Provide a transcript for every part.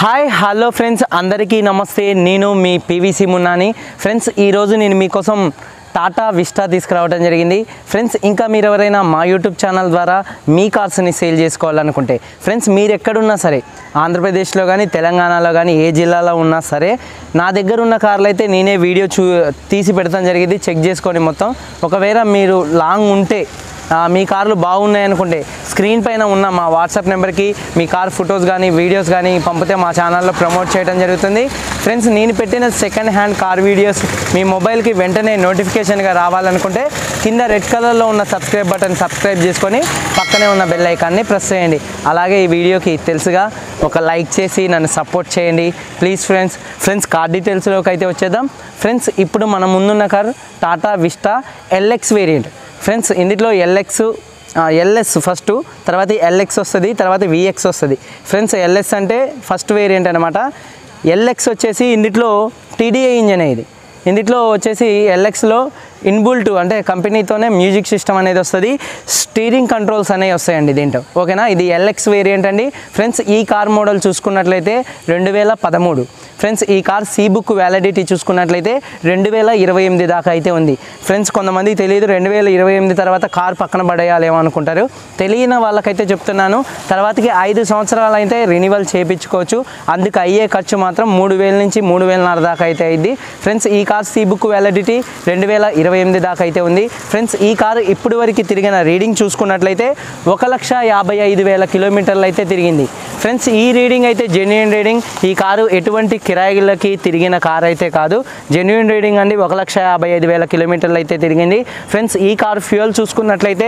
Hi hello friends అందరికీ నమస్తే నేను మీ పీవీసీ మున్నాని ఫ్రెండ్స్ ఈరోజు నేను మీకోసం టాటా విస్టా తీసుకురావడం జరిగింది ఫ్రెండ్స్ ఇంకా మీరు ఎవరైనా మా యూట్యూబ్ ఛానల్ ద్వారా మీ కార్స్ని సేల్ చేసుకోవాలనుకుంటే ఫ్రెండ్స్ మీరు ఎక్కడున్నా సరే ఆంధ్రప్రదేశ్లో కానీ తెలంగాణలో కానీ ఏ జిల్లాలో ఉన్నా సరే నా దగ్గర ఉన్న కార్లు అయితే నేనే వీడియో చూ తీసి పెడతాం జరిగింది చెక్ చేసుకొని మొత్తం ఒకవేళ మీరు లాంగ్ ఉంటే ఆ, మీ కార్లు బాగున్నాయి అనుకుంటే స్క్రీన్ పైన ఉన్న మా వాట్సాప్ నెంబర్కి మీ కార్ ఫొటోస్ కానీ వీడియోస్ కానీ పంపితే మా ఛానల్లో ప్రమోట్ చేయడం జరుగుతుంది ఫ్రెండ్స్ నేను పెట్టిన సెకండ్ హ్యాండ్ కార్ వీడియోస్ మీ మొబైల్కి వెంటనే నోటిఫికేషన్గా రావాలనుకుంటే కింద రెడ్ కలర్లో ఉన్న సబ్స్క్రైబ్ బటన్ సబ్స్క్రైబ్ చేసుకొని పక్కనే ఉన్న బెల్ ఐకాన్ని ప్రెస్ చేయండి అలాగే ఈ వీడియోకి తెలుసుగా ఒక లైక్ చేసి నన్ను సపోర్ట్ చేయండి ప్లీజ్ ఫ్రెండ్స్ ఫ్రెండ్స్ కార్ డీటెయిల్స్లోకి అయితే వచ్చేద్దాం ఫ్రెండ్స్ ఇప్పుడు మన ముందున్న car Tata Vista LX variant friends ఇందులో ఎల్ఎక్స్ ఎల్ఎస్ ఫస్ట్ తర్వాత ఎల్ఎక్స్ వస్తుంది తర్వాత విఎక్స్ వస్తుంది ఫ్రెండ్స్ ఎల్ఎస్ అంటే ఫస్ట్ వేరియంట్ అనమాట ఎల్ఎక్స్ వచ్చేసి ఇందులో టీడీఏ ఇంజన్ ఇది ఇందులో వచ్చేసి ఎల్ఎక్స్లో ఇన్బుల్ట్ అంటే కంపెనీతోనే మ్యూజిక్ సిస్టమ్ అనేది వస్తుంది స్టీరింగ్ కంట్రోల్స్ అనేవి వస్తాయండి దీంట్లో ఓకేనా ఇది ఎల్ఎక్స్ వేరియంట్ అండి ఫ్రెండ్స్ ఈ కార్ మోడల్ చూసుకున్నట్లయితే రెండు వేల పదమూడు ఫ్రెండ్స్ ఈ కార్ సీ బుక్ వ్యాలిడిటీ చూసుకున్నట్లయితే రెండు వేల ఇరవై ఎనిమిది దాకా అయితే ఉంది ఫ్రెండ్స్ కొంతమంది తెలియదు రెండు వేల ఇరవై ఎనిమిది తర్వాత కార్ పక్కన పడేయాలేమో అనుకుంటారు తెలియని వాళ్ళకైతే చెప్తున్నాను తర్వాతకి ఐదు సంవత్సరాలు అయితే రెన్యువల్ చేయించుకోవచ్చు అందుకు అయ్యే ఖర్చు మాత్రం మూడు వేల నుంచి మూడు వేలన్నర దాకా అయితే అయింది ఫ్రెండ్స్ ఈ కార్ సీ బుక్ వ్యాలిడిటీ రెండు వేల ఇరవై ఎనిమిది దాకా అయితే ఉంది ఫ్రెండ్స్ ఈ కారు ఇప్పటి వరకు తిరిగిన రీడింగ్ చూసుకున్నట్లయితే ఒక లక్ష యాభై ఐదు వేల కిలోమీటర్లు అయితే తిరిగింది ఫ్రెండ్స్ ఈ రీడింగ్ అయితే జెన్యున్ రీడింగ్ ఈ కారు ఎటువంటి కిరాయిలకి తిరిగిన కార్ అయితే కాదు జెన్యున్ రీడింగ్ అండి ఒక లక్ష యాభై ఐదు వేల కిలోమీటర్లు అయితే తిరిగింది ఫ్రెండ్స్ ఈ కారు ఫ్యూయల్ చూసుకున్నట్లయితే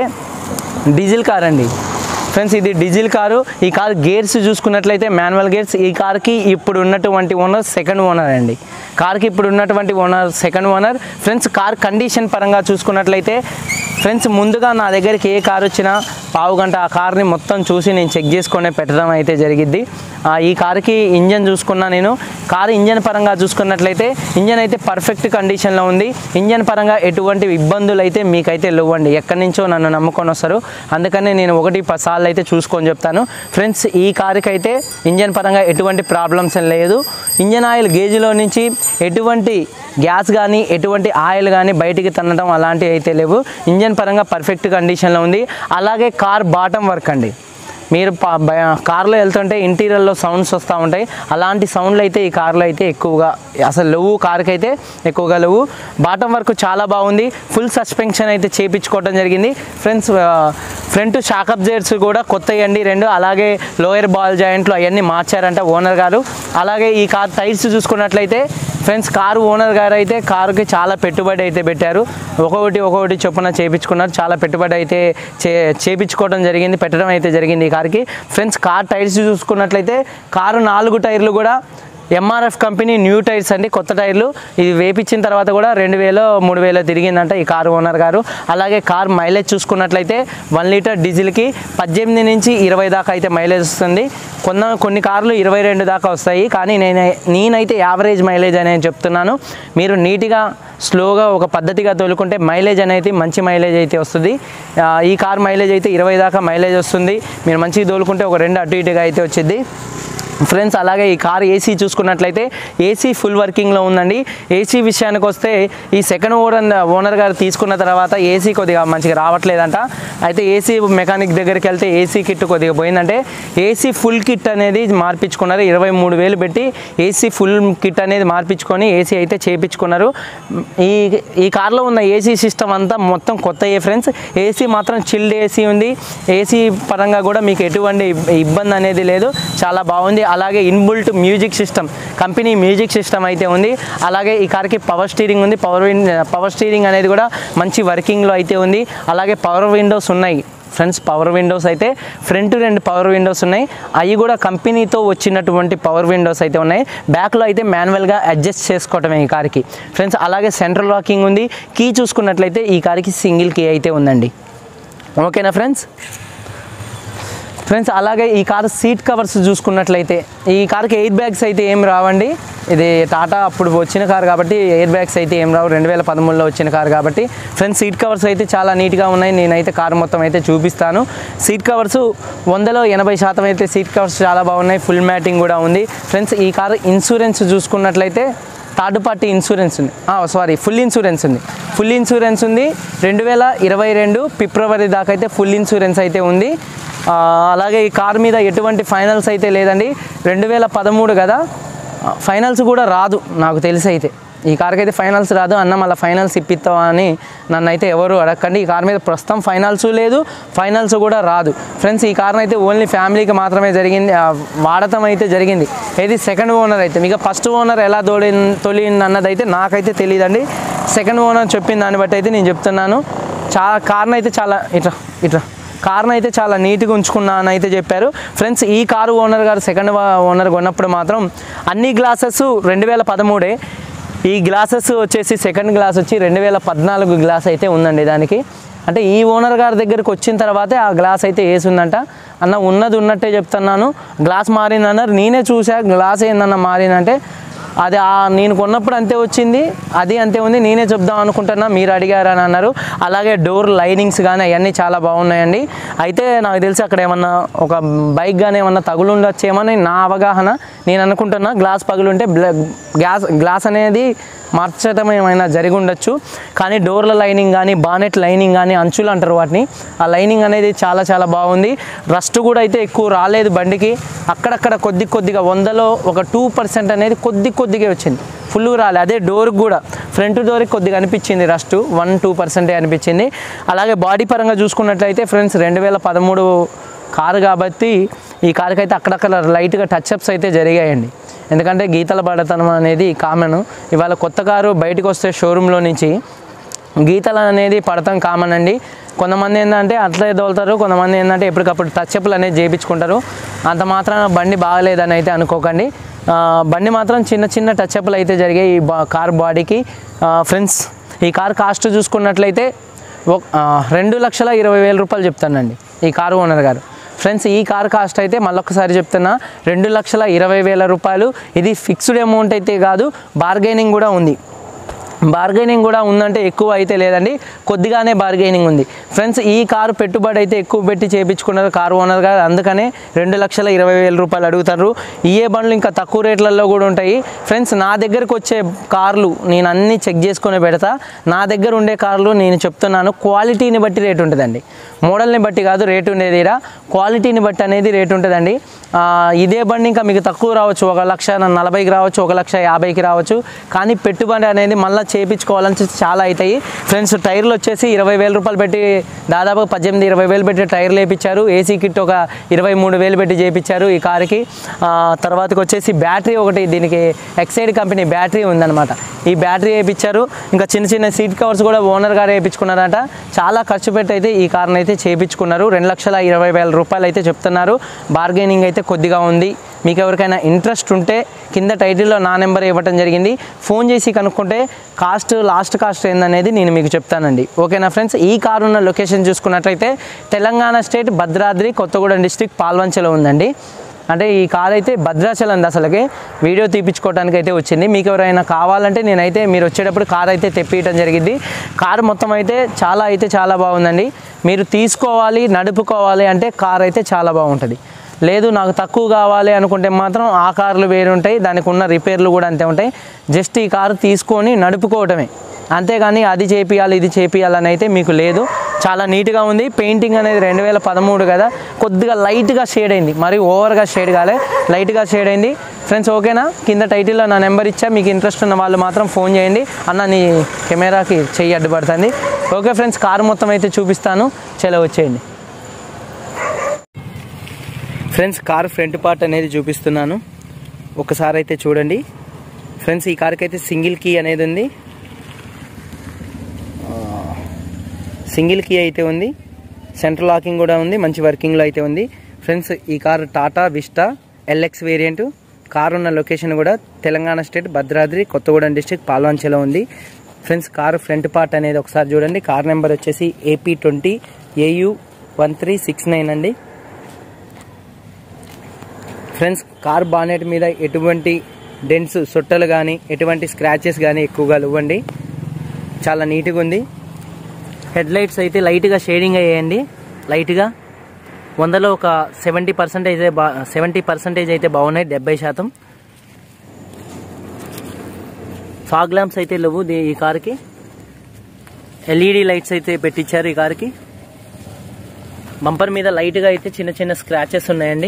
డీజిల్ కార్ అండి ఫ్రెండ్స్ ఇది డీజిల్ కారు ఈ కార్ గేర్స్ చూసుకున్నట్లయితే మాన్యువల్ గేర్స్ ఈ కార్కి ఇప్పుడు ఉన్నటువంటి ఓనర్ సెకండ్ ఓనర్ అండి కార్కి ఇప్పుడు ఉన్నటువంటి owner second owner friends car condition పరంగా చూసుకున్నట్లయితే ఫ్రెండ్స్ ముందుగా నా దగ్గరికి ఏ కార్ వచ్చినా పావు గంట ఆ కార్ని మొత్తం చూసి నేను చెక్ చేసుకొని పెట్టడం అయితే జరిగిద్ది ఆ, ఈ కార్కి ఇంజన్ చూసుకున్నా నేను కార్ ఇంజన్ పరంగా చూసుకున్నట్లయితే ఇంజన్ అయితే పర్ఫెక్ట్ కండిషన్లో ఉంది ఇంజన్ పరంగా ఎటువంటి ఇబ్బందులు అయితే మీకైతే లేవండి ఎక్కడి నుంచో నన్ను నమ్ముకొని వస్తారు అందుకని నేను ఒకటి పది సార్లు అయితే చూసుకొని చెప్తాను ఫ్రెండ్స్ ఈ కార్కి అయితే ఇంజన్ పరంగా ఎటువంటి ప్రాబ్లమ్స్ ఏం లేదు ఇంజన్ ఆయిల్ గేజ్లో నుంచి ఎటువంటి గ్యాస్ కానీ ఎటువంటి ఆయిల్ కానీ బయటికి తన్నడం అలాంటివి అయితే లేవు ఇంజన్ పరంగా పర్ఫెక్ట్ కండిషన్లో ఉంది అలాగే కార్ బాటమ్ వర్క్ అండి మీరు పా- బ- కార్లో వెళ్తుంటే ఇంటీరియర్లో సౌండ్స్ వస్తూ ఉంటాయి అలాంటి సౌండ్లు అయితే ఈ కార్లో అయితే ఎక్కువగా అసలు లేవు కార్కి అయితే ఎక్కువగా లేవు బాటమ్ వర్క్ చాలా బాగుంది ఫుల్ సస్పెన్షన్ అయితే చేపించుకోవడం జరిగింది ఫ్రెండ్స్ ఫ్రంట్ షాక్ అబ్జైర్స్ కూడా కొత్తవి అండి రెండు అలాగే లోయర్ బాల్ జాయింట్లు అవన్నీ మార్చారంట ఓనర్ గారు అలాగే ఈ కార్ టైర్స్ చూసుకున్నట్లయితే ఫ్రెండ్స్ కారు ఓనర్ గారు అయితే కారుకి చాలా పెట్టుబడి అయితే పెట్టారు ఒక్కొక్కటి ఒక్కొక్కటి చొప్పున చేపించుకున్నారు చాలా పెట్టుబడి అయితే చే చేపించుకోవడం జరిగింది పెట్టడం అయితే జరిగింది ఈ కార్కి ఫ్రెండ్స్ కార్ టైర్స్ చూసుకున్నట్లయితే కారు నాలుగు టైర్లు కూడా ఎంఆర్ఎఫ్ కంపెనీ న్యూ టైర్స్ అండి కొత్త టైర్లు ఇది వేపించిన తర్వాత కూడా రెండు వేలు మూడు వేలు తిరిగిందంట ఈ కారు ఓనర్ గారు అలాగే కార్ మైలేజ్ చూసుకున్నట్లయితే వన్ లీటర్ డీజిల్కి పద్దెనిమిది నుంచి ఇరవై దాకా అయితే మైలేజ్ వస్తుంది కొన్న కొన్ని కార్లు ఇరవై రెండు దాకా వస్తాయి కానీ నేను నేనైతే యావరేజ్ మైలేజ్ అనేది చెప్తున్నాను మీరు నీట్గా స్లోగా ఒక పద్ధతిగా తోలుకుంటే మైలేజ్ అనేది మంచి మైలేజ్ అయితే వస్తుంది ఆ, ఈ కార్ మైలేజ్ అయితే ఇరవై దాకా మైలేజ్ వస్తుంది మీరు మంచిగా తోలుకుంటే ఒక రెండు అటు ఇటుగా అయితే వచ్చింది ఫ్రెండ్స్ అలాగే ఈ కార్ ఏసీ చూసుకున్నట్లయితే ఏసీ ఫుల్ వర్కింగ్లో ఉందండి ఏసీ విషయానికి వస్తే ఈ సెకండ్ ఓనర్ ఓనర్ గారు తీసుకున్న తర్వాత ఏసీ కొద్దిగా మంచిగా రావట్లేదంట అయితే ఏసీ మెకానిక్ దగ్గరికి వెళ్తే ఏసీ కిట్ కొద్దిగా పోయిందంటే ఏసీ ఫుల్ కిట్ అనేది మార్పించుకున్నారు ఇరవై మూడు వేలు పెట్టి ఏసీ ఫుల్ కిట్ అనేది మార్పించుకొని ఏసీ అయితే చేయించుకున్నారు ఈ ఈ కార్లో ఉన్న ఏసీ సిస్టమ్ అంతా మొత్తం కొత్త ఏ ఫ్రెండ్స్ ఏసీ మాత్రం చిల్డ్ ఏసీ ఉంది ఏసీ పరంగా కూడా మీకు ఎటువంటి ఇబ్- ఇబ్బంది అనేది లేదు చాలా బాగుంది అలాగే inbuilt music system company music system అయితే ఉంది అలాగే ఈ కార్కి పవర్ స్టీరింగ్ ఉంది పవర్ విన్ పవర్ స్టీరింగ్ అనేది కూడా మంచి వర్కింగ్లో అయితే ఉంది అలాగే పవర్ విండోస్ ఉన్నాయి ఫ్రెండ్స్ పవర్ విండోస్ అయితే ఫ్రంట్ రెండు పవర్ విండోస్ ఉన్నాయి అవి కూడా కంపెనీతో వచ్చినటువంటి పవర్ విండోస్ అయితే ఉన్నాయి బ్యాక్లో అయితే మాన్యువల్గా అడ్జస్ట్ చేసుకోవటమే ఈ కార్కి ఫ్రెండ్స్ అలాగే సెంట్రల్ లాకింగ్ ఉంది కీ చూసుకున్నట్లయితే ఈ కార్కి సింగిల్ కీ అయితే ఉందండి ఓకేనా ఫ్రెండ్స్ ఫ్రెండ్స్ అలాగే ఈ కార్ సీట్ కవర్స్ చూసుకున్నట్లయితే ఈ కార్కి ఎయిర్ బ్యాగ్స్ అయితే ఏం రావండి ఇది టాటా అప్పుడు వచ్చిన కార్ కాబట్టి ఎయిర్ బ్యాగ్స్ అయితే ఏం రావు రెండు వేల పదమూడులో వచ్చిన కార్ కాబట్టి ఫ్రెండ్స్ సీట్ కవర్స్ అయితే చాలా నీట్గా ఉన్నాయి నేనైతే కార్ మొత్తం అయితే చూపిస్తాను సీట్ కవర్స్ వందలో ఎనభై శాతం అయితే సీట్ కవర్స్ చాలా బాగున్నాయి ఫుల్ మ్యాటింగ్ కూడా ఉంది ఫ్రెండ్స్ ఈ కార్ ఇన్సూరెన్స్ చూసుకున్నట్లయితే థర్డ్ పార్టీ ఇన్సూరెన్స్ ఉంది సారీ ఫుల్ ఇన్సూరెన్స్ ఉంది ఫుల్ ఇన్సూరెన్స్ ఉంది రెండు వేల ఇరవై రెండు ఫిబ్రవరి దాకా అయితే ఫుల్ ఇన్సూరెన్స్ అయితే ఉంది ఆ, అలాగే ఈ కార్ మీద ఎటువంటి ఫైనల్స్ అయితే లేదండి రెండు వేల పదమూడు కదా ఆ, ఫైనల్స్ కూడా రాదు నాకు తెలిసి అయితే ఈ కార్కి అయితే ఫైనల్స్ రాదు అన్న మళ్ళీ ఫైనల్స్ ఇప్పిస్తావా అని నన్ను అయితే ఎవరు అడగండి ఈ కార్ మీద ప్రస్తుతం ఫైనల్స్ లేదు ఫైనల్స్ కూడా రాదు ఫ్రెండ్స్ ఈ కార్ని అయితే ఓన్లీ ఫ్యామిలీకి మాత్రమే జరిగింది ఆ, వాడటం అయితే జరిగింది ఇది సెకండ్ ఓనర్ అయితే మీకు ఫస్ట్ ఓనర్ ఎలా తోలి తొలింది అన్నది అయితే నాకైతే తెలియదండి సెకండ్ ఓనర్ చెప్పిన దాన్ని బట్టి అయితే నేను చెప్తున్నాను చాలా కార్ని అయితే చాలా ఇట్లా ఇట్లా కార్ని అయితే చాలా నీట్గా ఉంచుకున్నా అని అయితే చెప్పారు ఫ్రెండ్స్ ఈ కారు ఓనర్ గారు సెకండ్ ఓనర్ కొన్నప్పుడు మాత్రం అన్ని గ్లాసెస్ రెండు వేల పదమూడే ఈ గ్లాసెస్ వచ్చేసి సెకండ్ గ్లాస్ వచ్చి రెండు వేల పద్నాలుగు గ్లాస్ అయితే ఉందండి దానికి అంటే ఈ ఓనర్ గారి దగ్గరికి వచ్చిన తర్వాతే ఆ గ్లాస్ అయితే వేసిందంట అన్న ఉన్నది ఉన్నట్టే చెప్తున్నాను గ్లాస్ మారిందన్నారు నేనే చూసా గ్లాస్ ఏందన్న మారిందంటే అది ఆ నేను కొన్నప్పుడు అంతే వచ్చింది అది అంతే ఉంది నేనే చెప్దాం అనుకుంటున్నా మీరు అడిగారని అన్నారు అలాగే డోర్ లైనింగ్స్ కానీ అవన్నీ చాలా బాగున్నాయండి అయితే నాకు తెలిసి అక్కడ ఏమన్నా ఒక బైక్ కానీ ఏమన్నా తగులు ఉండొచ్చేమని నా అవగాహన నేను అనుకుంటున్నా గ్లాస్ పగులుంటే బ్ల- గ్లాస్ గ్లాస్ అనేది మార్చడం ఏమైనా జరిగి ఉండొచ్చు కానీ డోర్ల లైనింగ్ కానీ బానెట్ లైనింగ్ కానీ అంచులు అంటారు వాటిని ఆ లైనింగ్ అనేది చాలా చాలా బాగుంది రస్ట్ కూడా అయితే ఎక్కువ రాలేదు బండికి అక్కడక్కడ కొద్ది కొద్దిగా వందలో ఒక టూ పర్సెంట్ అనేది కొద్ది కొద్దిగా వచ్చింది ఫుల్ రాలే అదే డోర్కి కూడా ఫ్రంట్ డోర్కి కొద్దిగా అనిపించింది రస్ట్ వన్ టూ పర్సెంటే అనిపించింది అలాగే బాడీ పరంగా చూసుకున్నట్లయితే ఫ్రెండ్స్ రెండు వేల పదమూడు కారు కాబట్టి ఈ కారుకి అయితే అక్కడక్కడ లైట్గా టచ్అప్స్ అయితే జరిగాయండి ఎందుకంటే గీతల పడతనం అనేది కామన్ ఇవాళ కొత్త కారు బయటకు వస్తే షోరూంలో నుంచి గీతలు అనేది పడతాం కామన్ అండి కొంతమంది ఏంటంటే అట్లే తోలుతారు కొంతమంది ఏంటంటే ఎప్పటికప్పుడు టచ్అప్లు అనేది చేయించుకుంటారు అంత మాత్రాన బండి బాగలేదని అయితే అనుకోకండి ఆ, బండి మాత్రం చిన్న చిన్న టచ్అప్లు అయితే జరిగాయి ఈ బా కార్ బాడీకి ఫ్రెండ్స్ ఈ కార్ కాస్ట్ చూసుకున్నట్లయితే ఒక- ఆ, రెండు లక్షల ఇరవై వేల రూపాయలు చెప్తానండి ఈ కారు ఓనర్ గారు ఫ్రెండ్స్ ఈ కార్ కాస్ట్ అయితే మళ్ళొకసారి చెప్తున్నా రెండు లక్షల ఇరవై వేల రూపాయలు ఇది ఫిక్స్డ్ అమౌంట్ అయితే కాదు బార్గెనింగ్ కూడా ఉంది బార్గెనింగ్ కూడా ఉందంటే ఎక్కువ అయితే లేదండి కొద్దిగానే బార్గెనింగ్ ఉంది ఫ్రెండ్స్ ఈ కారు పెట్టుబడి అయితే ఎక్కువ పెట్టి చేయించుకున్నారు కారు ఓనర్ గారు అందుకనే రెండు లక్షల ఇరవై వేల రూపాయలు అడుగుతారు ఈఏ బండ్లు ఇంకా తక్కువ రేట్లలో కూడా ఉంటాయి ఫ్రెండ్స్ నా దగ్గరకు వచ్చే కార్లు నేను అన్నీ చెక్ చేసుకొని పెడతా నా దగ్గర ఉండే కార్లు నేను చెప్తున్నాను క్వాలిటీని బట్టి రేట్ ఉంటుందండి మోడల్ని బట్టి కాదు రేట్ ఉండేది ఈడ క్వాలిటీని బట్టి అనేది రేట్ ఉంటుందండి ఆ, ఇదే బండి ఇంకా మీకు తక్కువ రావచ్చు ఒక లక్ష నలభైకి రావచ్చు ఒక లక్ష యాభైకి రావచ్చు కానీ పెట్టుబడి అనేది మళ్ళీ చేయించుకోవాలని చాలా అవుతాయి ఫ్రెండ్స్ టైర్లు వచ్చేసి ఇరవై వేల రూపాయలు పెట్టి దాదాపు పద్దెనిమిది ఇరవై వేలు పెట్టి టైర్లు వేయించారు ఏసీ కిట్ ఒక ఇరవై మూడు వేలు పెట్టి చేయించారు ఈ కార్కి ఆ, తర్వాతకి వచ్చేసి బ్యాటరీ ఒకటి దీనికి ఎక్సైడ్ కంపెనీ బ్యాటరీ ఉందన్నమాట ఈ బ్యాటరీ వేయించారు ఇంకా చిన్న చిన్న సీట్ కవర్స్ కూడా ఓనర్ గారు వేయించుకున్నారట చాలా ఖర్చు పెట్టి అయితే ఈ కార్ని అయితే చేయించుకున్నారు రెండు లక్షల ఇరవై వేల రూపాయలు అయితే చెప్తున్నారు బార్గెనింగ్ అయితే కొద్దిగా ఉంది మీకు ఎవరికైనా ఇంట్రెస్ట్ ఉంటే కింద టైటిల్లో నా నెంబర్ ఇవ్వటం జరిగింది ఫోన్ చేసి కనుక్కుంటే కాస్ట్ లాస్ట్ కాస్ట్ ఏందనేది నేను మీకు చెప్తానండి ఓకేనా ఫ్రెండ్స్ ఈ కారు ఉన్న లొకేషన్ చూసుకున్నట్లయితే తెలంగాణ స్టేట్ భద్రాద్రి కొత్తగూడెం డిస్టిక్ పాల్వంచలో ఉందండి అంటే ఈ కార్ అయితే భద్రాచలం అసలుకి వీడియో తీపించుకోవడానికి అయితే వచ్చింది మీకు ఎవరైనా కావాలంటే నేనైతే మీరు వచ్చేటప్పుడు కార్ అయితే తెప్పియటం జరిగింది కార్ మొత్తం అయితే చాలా అయితే చాలా బాగుందండి మీరు తీసుకోవాలి నడుపుకోవాలి అంటే కార్ అయితే చాలా బాగుంటుంది లేదు నాకు తక్కువ కావాలి అనుకుంటే మాత్రం ఆ కార్లు వేరు ఉంటాయి దానికి ఉన్న రిపేర్లు కూడా అంతే ఉంటాయి జస్ట్ ఈ కారు తీసుకొని నడుపుకోవటమే అంతేగాని అది చేపియాలి ఇది చేపియాలని అయితే మీకు లేదు చాలా నీట్గా ఉంది పెయింటింగ్ అనేది రెండు వేల పదమూడు కదా కొద్దిగా లైట్గా షేడ్ అయింది మరి ఓవర్గా షేడ్ కాలే లైట్గా షేడ్ అయింది ఫ్రెండ్స్ ఓకేనా కింద టైటిల్లో నా నెంబర్ ఇచ్చా మీకు ఇంట్రెస్ట్ ఉన్న వాళ్ళు మాత్రం ఫోన్ చేయండి అన్న నీ కెమెరాకి చెయ్యి అడ్డుపడుతుంది ఓకే ఫ్రెండ్స్ కారు మొత్తం అయితే చూపిస్తాను చలో వచ్చేయండి ఫ్రెండ్స్ కార్ ఫ్రంట్ పార్ట్ అనేది చూపిస్తున్నాను ఒకసారి అయితే చూడండి ఫ్రెండ్స్ ఈ కార్కి అయితే సింగిల్ కీ అనేది ఉంది సింగిల్ కీ అయితే ఉంది సెంట్రల్ లాకింగ్ కూడా ఉంది మంచి వర్కింగ్లో అయితే ఉంది ఫ్రెండ్స్ ఈ car Tata Vista LX variant car ఉన్న లొకేషన్ కూడా తెలంగాణ స్టేట్ భద్రాద్రి కొత్తగూడెం డిస్టిక్ పాల్వంచలో ఉంది ఫ్రెండ్స్ కారు ఫ్రంట్ పార్ట్ అనేది ఒకసారి చూడండి కార్ నెంబర్ వచ్చేసి AP twenty AU one three six nine అండి ఫ్రెండ్స్ కార్ బానెట్ మీద ఎటువంటి డెంట్స్ సొట్టలు కానీ ఎటువంటి స్క్రాచెస్ కానీ ఎక్కువగా ఇవ్వండి చాలా నీట్గా ఉంది హెడ్ లైట్స్ అయితే లైట్గా షేడింగ్ అయ్యాయండి లైట్గా వందలో ఒక సెవెంటీ పర్సెంటేజ్ బా సెవెంటీ పర్సెంటేజ్ అయితే బాగున్నాయి డెబ్బై శాతం ఫాగ్ ల్యాంప్స్ అయితే లేవు దీ- ఈ కార్కి ఎల్ఈడి లైట్స్ అయితే పెట్టించారు ఈ కార్కి బంపర్ మీద లైట్గా అయితే చిన్న చిన్న స్క్రాచెస్ ఉన్నాయండి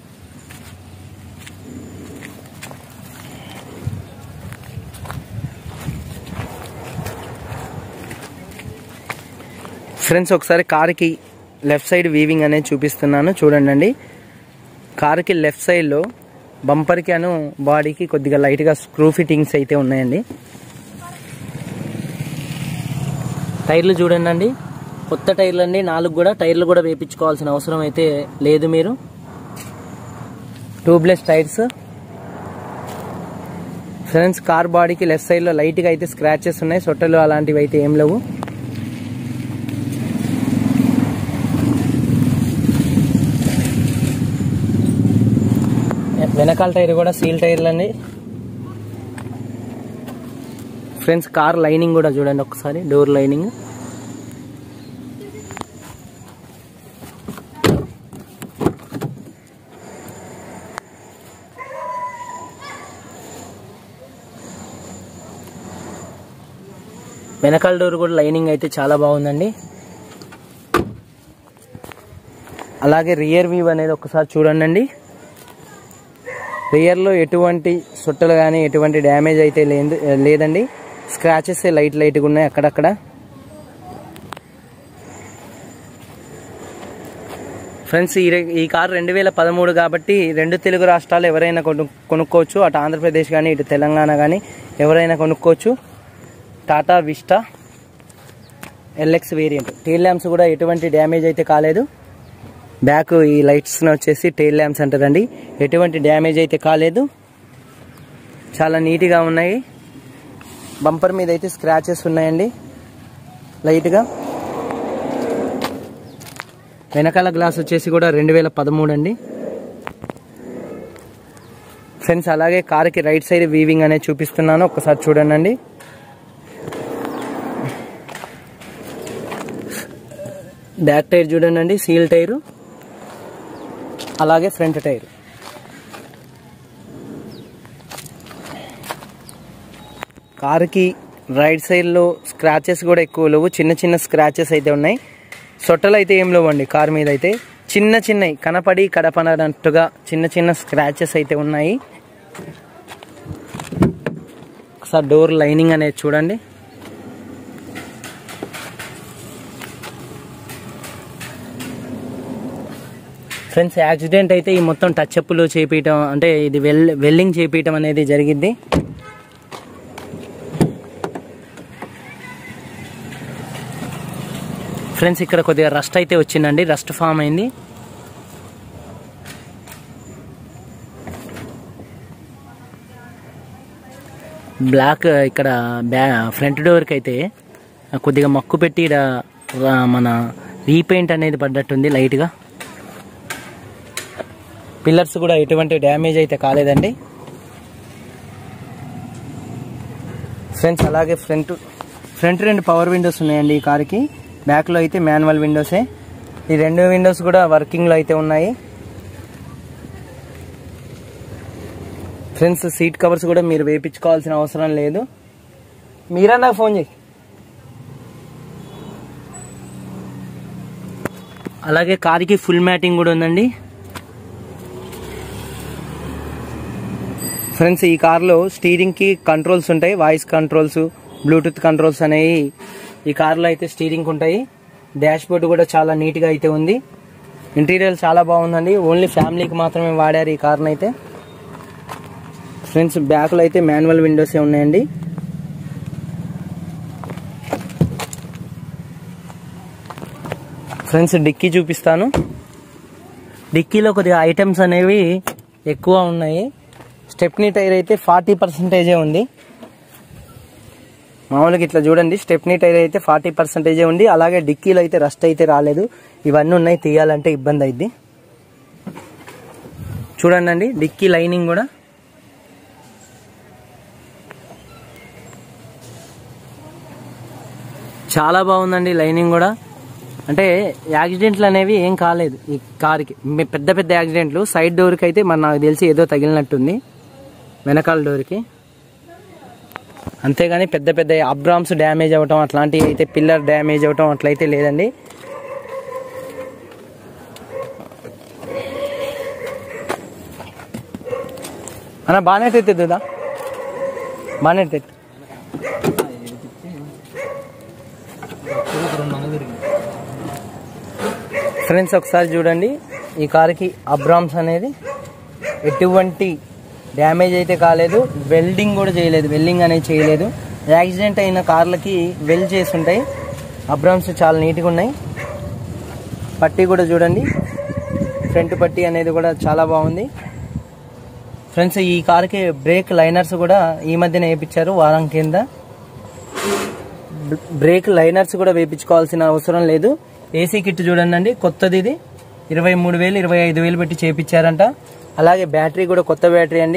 ఫ్రెండ్స్ ఒకసారి కార్కి లెఫ్ట్ సైడ్ వీవింగ్ అనేది చూపిస్తున్నాను చూడండి కార్కి లెఫ్ట్ సైడ్లో బంపర్కి అను బాడీకి కొద్దిగా లైట్గా స్క్రూ ఫిట్టింగ్స్ అయితే ఉన్నాయండి టైర్లు చూడండి అండి కొత్త టైర్లు అండి నాలుగు కూడా టైర్లు కూడా వేయించుకోవాల్సిన అవసరం అయితే లేదు మీరు ట్యూబ్లెస్ టైర్స్ ఫ్రెండ్స్ కార్ బాడీకి లెఫ్ట్ సైడ్లో లైట్గా అయితే స్క్రాచెస్ ఉన్నాయి సొట్టలు అలాంటివి అయితే ఏం లేవు వెనకాల టైర్ కూడా సీల్ టైర్లు అండి ఫ్రెండ్స్ కార్ లైనింగ్ కూడా చూడండి ఒకసారి డోర్ లైనింగ్ వెనకాల డోర్ కూడా లైనింగ్ అయితే చాలా బాగుందండి అలాగే రియర్ వ్యూ అనేది ఒకసారి చూడండి రియర్లో ఎటువంటి సొట్టలు కానీ ఎటువంటి డ్యామేజ్ అయితే లేదు లేదండి స్క్రాచెస్ లైట్ లైట్గా ఉన్నాయి అక్కడక్కడ ఫ్రెండ్స్ ఈ రె- ఈ కార్ రెండు వేల పదమూడు కాబట్టి రెండు తెలుగు రాష్ట్రాలు ఎవరైనా కొను కొనుక్కోవచ్చు అటు ఆంధ్రప్రదేశ్ కానీ ఇటు తెలంగాణ కానీ ఎవరైనా కొనుక్కోవచ్చు Tata Vista LX variant tail lamps కూడా ఎటువంటి డ్యామేజ్ అయితే కాలేదు బ్యాక్ ఈ లైట్స్ వచ్చేసి టైల్ ల్యాంప్స్ అంటారండి ఎటువంటి డ్యామేజ్ అయితే కాలేదు చాలా నీట్గా ఉన్నాయి బంపర్ మీద అయితే స్క్రాచెస్ ఉన్నాయండి లైట్గా వెనకాల గ్లాస్ వచ్చేసి కూడా రెండు వేల పదమూడు అండి ఫ్రెండ్స్ అలాగే కార్కి రైట్ సైడ్ వీవింగ్ అనేది చూపిస్తున్నాను ఒకసారి చూడండి బ్యాక్ టైర్ చూడండి సీల్ టైరు అలాగే ఫ్రంట్ టైర్ కార్కి రైట్ సైడ్లో స్క్రాచెస్ కూడా ఎక్కువ లేవు చిన్న చిన్న స్క్రాచెస్ అయితే ఉన్నాయి సొట్టలు అయితే ఏం లేవండి కార్ మీద అయితే చిన్న చిన్నవి కనపడి కడపనట్టుగా చిన్న చిన్న స్క్రాచెస్ అయితే ఉన్నాయి ఒకసారి డోర్ లైనింగ్ అనేది చూడండి ఫ్రెండ్స్ యాక్సిడెంట్ అయితే ఈ మొత్తం టచ్ అప్లు చేపించడం అంటే ఇది వెల్ వెల్డింగ్ చేపించడం అనేది జరిగింది ఫ్రెండ్స్ ఇక్కడ కొద్దిగా రస్ట్ అయితే వచ్చిందండి రస్ట్ ఫామ్ అయింది బ్లాక్ ఇక్కడ బ్యా ఫ్రంట్ డోర్కి అయితే కొద్దిగా మక్కు పెట్టి ఈడ రా- మన రీపెయింట్ అనేది పడ్డట్టుంది లైట్గా పిల్లర్స్ కూడా ఎటువంటి డ్యామేజ్ అయితే కాలేదండి ఫ్రెండ్స్ అలాగే ఫ్రంట్ ఫ్రంట్ రెండు పవర్ విండోస్ ఉన్నాయండి ఈ కార్కి బ్యాక్లో అయితే మాన్యువల్ విండోసే ఈ రెండు విండోస్ కూడా వర్కింగ్లో అయితే ఉన్నాయి ఫ్రెండ్స్ సీట్ కవర్స్ కూడా మీరు వేయించుకోవాల్సిన అవసరం లేదు మీరా నాకు ఫోన్ చేయి అలాగే కార్కి ఫుల్ మ్యాటింగ్ కూడా ఉందండి ఫ్రెండ్స్ ఈ కార్లో స్టీరింగ్కి కంట్రోల్స్ ఉంటాయి వాయిస్ కంట్రోల్స్ బ్లూటూత్ కంట్రోల్స్ అనేవి ఈ కార్లో అయితే స్టీరింగ్ ఉంటాయి డాష్ బోర్డ్ కూడా చాలా నీట్గా అయితే ఉంది ఇంటీరియర్ చాలా బాగుందండి ఓన్లీ ఫ్యామిలీకి మాత్రమే వాడారు ఈ కార్ని అయితే ఫ్రెండ్స్ బ్యాక్లో అయితే మాన్యువల్ విండోసే ఉన్నాయండి ఫ్రెండ్స్ డిక్కీ చూపిస్తాను డిక్కీలో కొద్దిగా ఐటమ్స్ అనేవి ఎక్కువ ఉన్నాయి స్టెప్నీ టైర్ అయితే ఫార్టీ పర్సెంటేజే ఉంది మామూలుగా ఇట్లా చూడండి స్టెప్నీ టైర్ అయితే ఫార్టీ పర్సెంటేజే ఉంది అలాగే డిక్కీలో అయితే రస్ట్ అయితే రాలేదు ఇవన్నీ ఉన్నాయి తీయాలంటే ఇబ్బంది అయింది చూడండి అండి డిక్కీ లైనింగ్ కూడా చాలా బాగుందండి లైనింగ్ కూడా అంటే యాక్సిడెంట్లు అనేవి ఏం కాలేదు ఈ కార్కి మీ పెద్ద పెద్ద యాక్సిడెంట్లు సైడ్ డోర్కి అయితే మరి నాకు తెలిసి ఏదో తగిలినట్టుంది వెనకాల డోర్కి అంతేగాని పెద్ద పెద్ద అబ్రామ్స్ డ్యామేజ్ అవ్వటం అట్లాంటివి అయితే పిల్లర్ డ్యామేజ్ అవ్వటం అట్లయితే లేదండి అన్న బాగానే తెద్దుదా బాగానే తెత్తు ఫ్రెండ్స్ ఒకసారి చూడండి ఈ కార్కి అబ్రామ్స్ అనేది ఎటువంటి డ్యామేజ్ అయితే కాలేదు వెల్డింగ్ కూడా చేయలేదు వెల్డింగ్ అనేది చేయలేదు యాక్సిడెంట్ అయిన కార్లకి వెల్ చేసి ఉంటాయి అబ్రామ్స్ చాలా నీట్గా ఉన్నాయి పట్టీ కూడా చూడండి ఫ్రంట్ పట్టీ అనేది కూడా చాలా బాగుంది ఫ్రెండ్స్ ఈ కార్కి బ్రేక్ లైనర్స్ కూడా ఈ మధ్యన వేయించారు వారం కింద బ్రేక్ లైనర్స్ కూడా వేయించుకోవాల్సిన అవసరం లేదు ఏసీ కిట్ చూడండి అండి కొత్తది ఇది ఇరవై మూడు వేలు ఇరవై ఐదు వేలు పెట్టి చేపించారంట అలాగే బ్యాటరీ కూడా కొత్త బ్యాటరీ అండి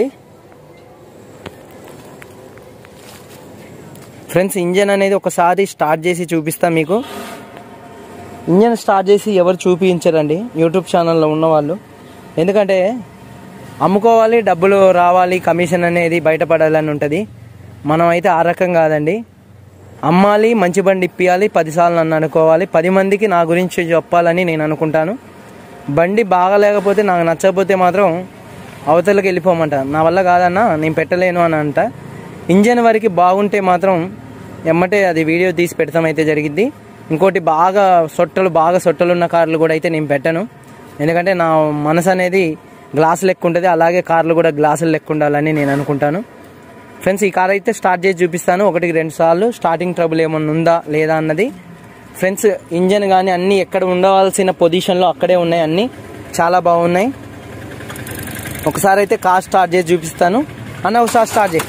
ఫ్రెండ్స్ ఇంజన్ అనేది ఒకసారి స్టార్ట్ చేసి చూపిస్తా మీకు ఇంజన్ స్టార్ట్ చేసి ఎవరు చూపించరండి యూట్యూబ్ ఛానల్లో ఉన్నవాళ్ళు ఎందుకంటే అమ్ముకోవాలి డబ్బులు రావాలి కమిషన్ అనేది బయటపడాలని ఉంటుంది మనం అయితే ఆ రకం కాదండి అమ్మాలి మంచి బండి ఇప్పియాలి పదిసార్లు నన్ను అనుకోవాలి పది మందికి నా గురించి చెప్పాలని నేను అనుకుంటాను బండి బాగలేకపోతే నాకు నచ్చకపోతే మాత్రం అవతలకి వెళ్ళిపోమంట నా వల్ల కాదన్నా నేను పెట్టలేను అని అంట ఇంజన్ వరకు బాగుంటే మాత్రం ఎమ్మటే అది వీడియో తీసి పెడతాం అయితే జరిగింది ఇంకోటి బాగా సొట్టలు బాగా సొట్టలు ఉన్న కార్లు కూడా అయితే నేను పెట్టను ఎందుకంటే నా మనసు అనేది గ్లాసు లెక్క ఉంటుంది అలాగే కార్లు కూడా గ్లాసులు లెక్క ఉండాలని నేను అనుకుంటాను ఫ్రెండ్స్ ఈ కార్ అయితే స్టార్ట్ చేసి చూపిస్తాను ఒకటికి రెండు సార్లు స్టార్టింగ్ ట్రబుల్ ఏమన్నా ఉందా లేదా అన్నది ఫ్రెండ్స్ ఇంజన్ కానీ అన్నీ ఎక్కడ ఉండవలసిన పొజిషన్లో అక్కడే ఉన్నాయి అన్నీ చాలా బాగున్నాయి ఒకసారి అయితే కార్ స్టార్ట్ చేసి చూపిస్తాను అన్న ఒకసారి స్టార్ట్ చేయి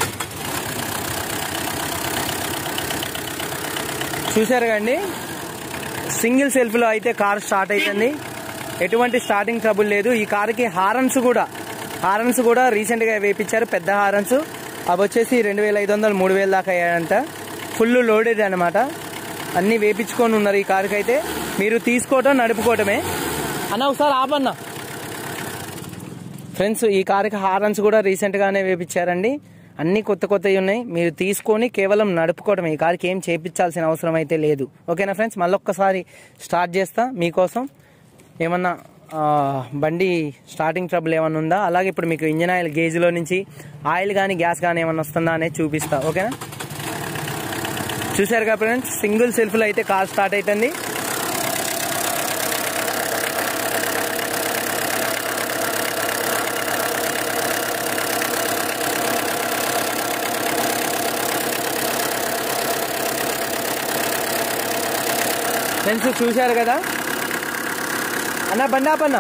చూసారు కండి సింగిల్ సెల్ఫ్లో అయితే కార్ స్టార్ట్ అవుతుంది ఎటువంటి స్టార్టింగ్ ట్రబుల్ లేదు ఈ కార్కి హారన్స్ కూడా హారన్స్ కూడా రీసెంట్గా వేపించారు పెద్ద హారన్స్ అవి వచ్చేసి రెండు వేల ఐదు వందలు మూడు వేల దాకా అయ్యాయంట ఫుల్ లోడెడ్ అనమాట అన్నీ వేపించుకొని ఉన్నారు ఈ కార్కి అయితే మీరు తీసుకోవటం నడుపుకోవటమే అన్న ఒకసారి ఆపన్నా ఫ్రెండ్స్ ఈ కార్కి హారన్స్ కూడా రీసెంట్గానే వేపించారండి అన్నీ కొత్త కొత్తవి ఉన్నాయి మీరు తీసుకొని కేవలం నడుపుకోవటమే ఈ కార్కి ఏం చేపించాల్సిన అవసరం అయితే లేదు ఓకేనా ఫ్రెండ్స్ మళ్ళొక్కసారి స్టార్ట్ చేస్తా మీకోసం ఏమన్నా ఆ, బండి స్టార్టింగ్ ట్రబుల్ ఏమన్నా ఉందా అలాగే ఇప్పుడు మీకు ఇంజన్ ఆయిల్ గేజ్లో నుంచి ఆయిల్ కానీ గ్యాస్ కానీ ఏమన్నా వస్తుందా అనేది చూపిస్తా ఓకేనా చూసారు కదా ఫ్రెండ్స్ సింగిల్ సెల్ఫ్లో అయితే కార్ స్టార్ట్ అవుతుంది ఫ్రెండ్స్ చూశారు కదా అన్న బండి ఆపన్న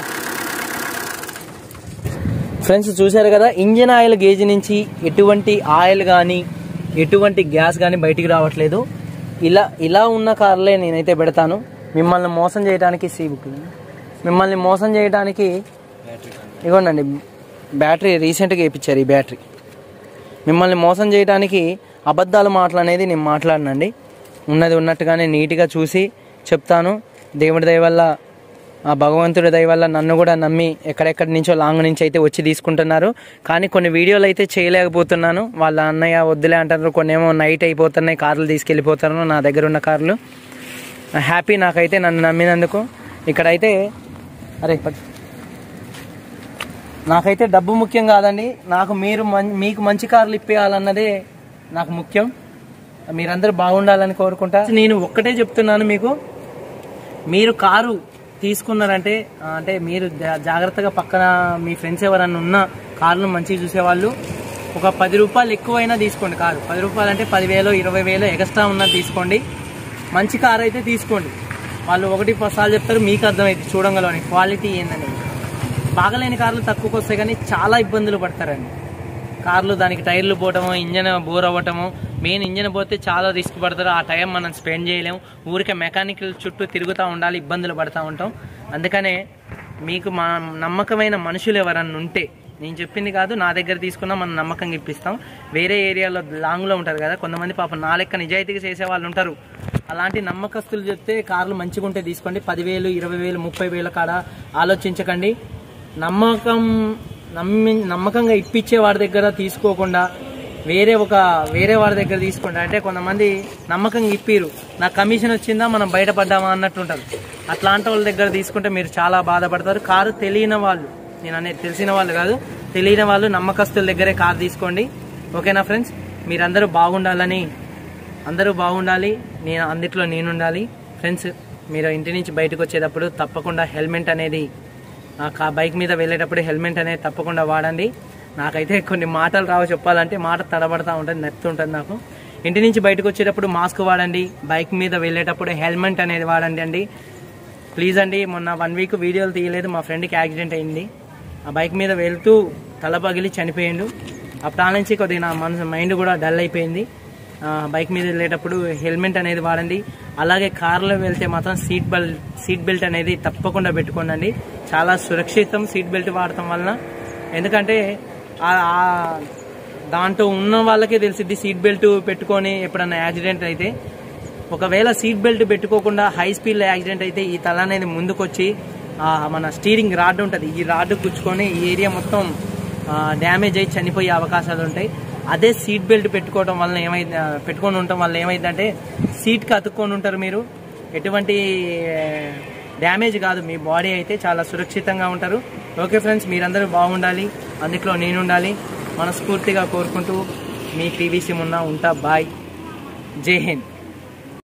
ఫ్రెండ్స్ చూశారు కదా ఇంజిన్ ఆయిల్ గేజ్ నుంచి ఎటువంటి ఆయిల్ కానీ ఎటువంటి గ్యాస్ కానీ బయటికి రావట్లేదు ఇలా ఇలా ఉన్న కార్లే నేనైతే పెడతాను మిమ్మల్ని మోసం చేయడానికి సీ బుక్ మిమ్మల్ని మోసం చేయడానికి ఇగోండి బ్యాటరీ రీసెంట్గా వేయించారు ఈ బ్యాటరీ మిమ్మల్ని మోసం చేయడానికి అబద్ధాలు మాటలు అనేది నేను మాట్లాడనండి ఉన్నది ఉన్నట్టుగానే నీట్గా చూసి చెప్తాను దేవుడి దయ వల్ల ఆ భగవంతుడి దయ వల్ల నన్ను కూడా నమ్మి ఎక్కడెక్కడి నుంచో లాంగ్ నుంచి అయితే వచ్చి తీసుకుంటున్నారు కానీ కొన్ని వీడియోలు అయితే చేయలేకపోతున్నాను వాళ్ళ అన్నయ్య వద్దులే అంటారు కొన్ని ఏమో నైట్ అయిపోతున్నాయి కార్లు తీసుకెళ్ళిపోతాను నా దగ్గర ఉన్న కార్లు హ్యాపీ నాకైతే నన్ను నమ్మినందుకు ఇక్కడైతే అరే పట్టు. నాకైతే డబ్బు ముఖ్యం కాదండి నాకు మీరు మం- మీకు మంచి కార్లు ఇప్పేయాలన్నదే నాకు ముఖ్యం మీరందరూ బాగుండాలని కోరుకుంటా నేను ఒక్కటే చెప్తున్నాను మీకు మీరు కారు తీసుకున్నారంటే ఆ, అంటే మీరు జా- జాగ్రత్తగా పక్కన మీ ఫ్రెండ్స్ ఎవరన్నా ఉన్న కార్లు మంచిగా చూసేవాళ్ళు ఒక పది రూపాయలు ఎక్కువైనా తీసుకోండి కారు పది రూపాయలు అంటే పదివేలు ఇరవై వేలు ఎక్స్ట్రా ఉన్నది తీసుకోండి మంచి కార్ అయితే తీసుకోండి వాళ్ళు ఒకటి సార్లు చెప్తారు మీకు అర్థమైంది చూడంగలని క్వాలిటీ ఏందనేది బాగలేని కార్లు తక్కువకి వస్తాయి కానీ చాలా ఇబ్బందులు పడతారండి కార్లు దానికి టైర్లు పోవటము ఇంజన్ బోర్ అవ్వటము మెయిన్ ఇంజన్ పోతే చాలా రిస్క్ పడతారు ఆ టైం మనం స్పెండ్ చేయలేము ఊరికే మెకానికల్ చుట్టూ తిరుగుతూ ఉండాలి ఇబ్బందులు పడుతూ ఉంటాం అందుకనే మీకు మా నమ్మకమైన మనుషులు ఎవరన్నా ఉంటే నేను చెప్పింది కాదు నా దగ్గర తీసుకున్నా మనం నమ్మకంగా ఇప్పిస్తాం వేరే ఏరియాలో లాంగ్లో ఉంటారు కదా కొంతమంది పాపం నా లెక్క నిజాయితీగా చేసే వాళ్ళు ఉంటారు అలాంటి నమ్మకస్తులు చెప్తే కార్లు మంచిగా ఉంటే తీసుకోండి పదివేలు ఇరవై వేలు ముప్పై వేల కాడ ఆలోచించకండి నమ్మకం నమ్మి నమ్మకంగా ఇప్పించే వాడి దగ్గర తీసుకోకుండా వేరే ఒక వేరే వాడి దగ్గర తీసుకోండి అంటే కొంతమంది నమ్మకంగా ఇప్పిరు నాకు కమిషన్ వచ్చిందా మనం బయటపడ్డామా అన్నట్టు ఉంటారు అట్లాంటి వాళ్ళ దగ్గర తీసుకుంటే మీరు చాలా బాధపడతారు కారు తెలియని వాళ్ళు నేను అనేది తెలిసిన వాళ్ళు కాదు తెలియని వాళ్ళు నమ్మకస్తుల దగ్గరే కారు తీసుకోండి ఓకేనా ఫ్రెండ్స్ మీరందరూ బాగుండాలని అందరూ బాగుండాలి నేను అందుట్లో నేను ఉండాలి ఫ్రెండ్స్ మీరు ఇంటి నుంచి బయటకు వచ్చేటప్పుడు తప్పకుండా హెల్మెట్ అనేది ఆ కా బైక్ మీద వెళ్ళేటప్పుడు హెల్మెట్ అనేది తప్పకుండా వాడండి నాకైతే కొన్ని మాటలు రావు చెప్పాలంటే మాట తడబడతా ఉంటుంది నచ్చుతుంటుంది నాకు ఇంటి నుంచి బయటకు వచ్చేటప్పుడు మాస్క్ వాడండి బైక్ మీద వెళ్ళేటప్పుడు హెల్మెట్ అనేది వాడండి అండి ప్లీజ్ అండి మొన్న వన్ వీక్ వీడియోలు తీయలేదు మా ఫ్రెండ్కి యాక్సిడెంట్ అయింది ఆ బైక్ మీద వెళ్తూ తల పగిలి చనిపోయిండు అప్పటి నుంచి కొద్దిగా నా మనసు మైండ్ కూడా డల్ అయిపోయింది ఆ, బైక్ మీద వెళ్ళేటప్పుడు హెల్మెట్ అనేది వాడండి అలాగే కార్లో వెళ్తే మాత్రం సీట్ బెల్ట్ సీట్ బెల్ట్ అనేది తప్పకుండా పెట్టుకోండి చాలా సురక్షితం సీట్ బెల్ట్ వాడటం వలన ఎందుకంటే ఆ- ఆ దాంట్లో ఉన్న వాళ్ళకే తెలిసిద్ది సీట్ బెల్ట్ పెట్టుకొని ఎప్పుడన్నా యాక్సిడెంట్ అయితే ఒకవేళ సీట్ బెల్ట్ పెట్టుకోకుండా హై స్పీడ్లో యాక్సిడెంట్ అయితే ఈ తల అనేది ముందుకొచ్చి ఆ, మన స్టీరింగ్ రాడ్ ఉంటుంది ఈ రాడ్ గుచ్చుకొని ఈ ఏరియా మొత్తం డ్యామేజ్ అయ్యి చనిపోయే అవకాశాలు ఉంటాయి అదే సీట్ బెల్ట్ పెట్టుకోవడం వల్ల ఏమైంది ఆ, పెట్టుకొని ఉండటం వల్ల ఏమైందంటే సీట్కి అతుక్కొని ఉంటారు మీరు ఎటువంటి డ్యామేజ్ కాదు మీ బాడీ అయితే చాలా సురక్షితంగా ఉంటారు ఓకే ఫ్రెండ్స్ మీరందరూ బాగుండాలి అందులో నేను ఉండాలి మనస్ఫూర్తిగా కోరుకుంటూ మీ పీవీసీ మున్నా ఉంటా బాయ్ జై హింద్